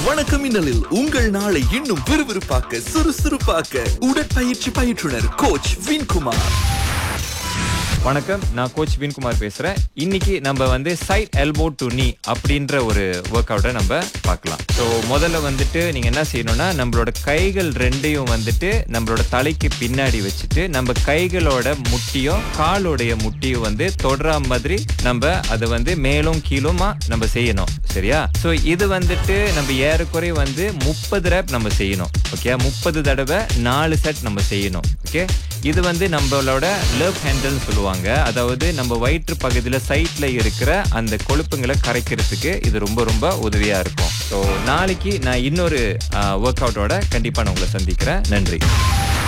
வணக்கம் மின்னலில் உங்கள் நாளை இன்னும் விறுவிறுப்பாக்க சுறுசுறுப்பாக்க உடற்பயிற்சி பயிற்றுனர் கோச் வின்குமார் வணக்கம் நான் கோச் வின்குமார் பேசுறேன் இன்னைக்கு நம்ம வந்து சைட் எல்போ டு நீ அப்படின்ற ஒரு ஒர்க் அவுட்டை நம்ம பார்க்கலாம் ஸோ முதல்ல வந்துட்டு நீங்க என்ன செய்யணும்னா நம்மளோட கைகள் ரெண்டையும் வந்துட்டு நம்மளோட தலைக்கு பின்னாடி வச்சுட்டு நம்ம கைகளோட முட்டியும் காலோடைய முட்டியும் வந்து தொடர மாதிரி நம்ம அதை வந்து மேலும் கீழுமா நம்ம செய்யணும் சரியா ஸோ இது வந்துட்டு நம்ம ஏறக்குறை வந்து முப்பது ரேப் நம்ம செய்யணும் ஓகே முப்பது தடவை நாலு செட் நம்ம செய்யணும் ஓகே இது வந்து நம்மளோட லவ் ஹேண்டல்னு சொல்லுவாங்க அதாவது நம்ம வயிற்று பகுதியில் சைட்ல இருக்கிற அந்த கொழுப்புங்களை கரைக்கிறதுக்கு இது ரொம்ப ரொம்ப உதவியா இருக்கும் ஸோ நாளைக்கு நான் இன்னொரு ஒர்க் அவுட்டோட கண்டிப்பா நான் உங்களை சந்திக்கிறேன் நன்றி